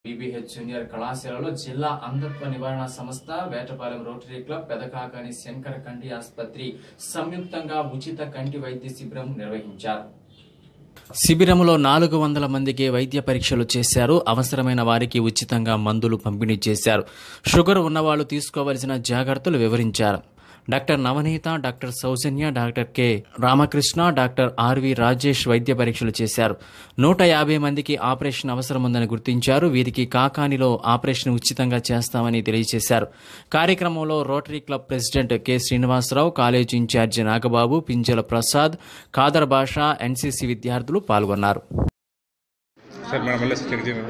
BBH junior కళాశాలలో జిల్లా అంధత్వ నివారణ సంస్థ వేటపాలెం రోటరీ క్లబ్ పెదకాకని శంకర కంటి ఆసుపత్రి సంయుక్తంగా ఉచిత కంటి వైద్య శిబిరం నిర్వహించారు శిబిరంలో నాలుగు వందల మందికి వైద్య పరీక్షలు చేశారు అవసరమైన వారికి ఉచితంగా మందులు పంపిణీ చేశారు షుగర్ ఉన్నవాళ్లు తీసుకోవలసిన జాగ్రత్తలు వివరించారు doctor Navaneetha doctor Soujanya doctor K Ramakrishna doctor RV Rajesh వైద్య పరీక్షలు చేశారు నూట యాభై మందికి ఆపరేషన్ అవసరం ఉందని గుర్తించారు వీరికి కాకానిలో ఆపరేషన్ ఉచితంగా చేస్తామని తెలియజేశారు కార్యక్రమంలో rotary club president K Srinivasarao college incharge Nagababu Pinjala Prasad Khader Basha NCC విద్యార్థులు పాల్గొన్నారు ಸರ್ ಮೇಡಮ್ ಎಲ್ಲ ಚೆಕ್ ಮೇಡಮ್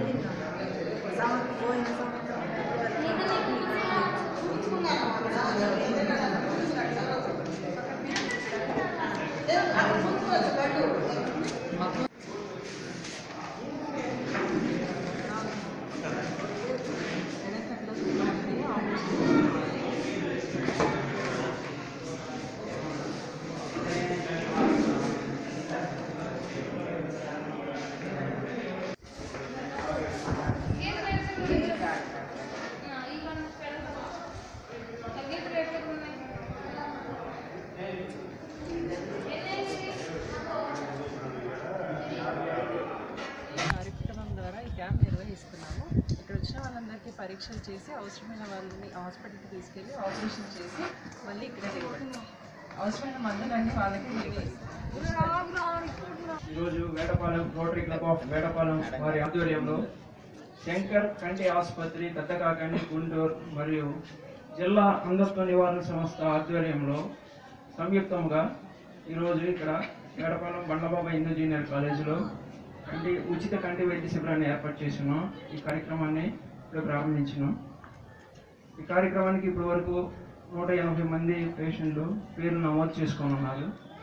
కార్యక్రమం ద్వారా ఈ క్యాంప్ నిర్వహిస్తున్నాము ఇక్కడ వచ్చిన వాళ్ళందరికీ పరీక్షలు చేసి అవసరమైన వాళ్ళని హాస్పిటల్కి తీసుకెళ్ళి ఆపరేషన్ చేసి మళ్ళీ ఇక్కడ ఇవ్వడం అవసరమైన మందులన్నీ వాళ్ళకి మేమే ఇస్తాం. ఈరోజు Vetapalem rotary club of Vetapalem వారి ఆధ్వర్యంలో శంకర్ కంటి ఆసుపత్రి పెద్దకాకని గుంటూరు మరియు జిల్లా అంధత్వ నివారణ సంస్థ ఆధ్వర్యంలో సంయుక్తంగా ఈరోజు ఇక్కడ వేటపాలెం బండబాబా హిందూ జూనియర్ కాలేజీలో కంటి ఉచిత కంటి వైద్య శిబిరాన్ని ఏర్పాటు చేసినాం ఈ కార్యక్రమాన్ని ఇప్పుడు ప్రారంభించినాం ఈ కార్యక్రమానికి ఇప్పటి వరకు నూట ఎనభై మంది పేషెంట్లు పేర్లు నమోదు చేసుకొని ఉన్నారు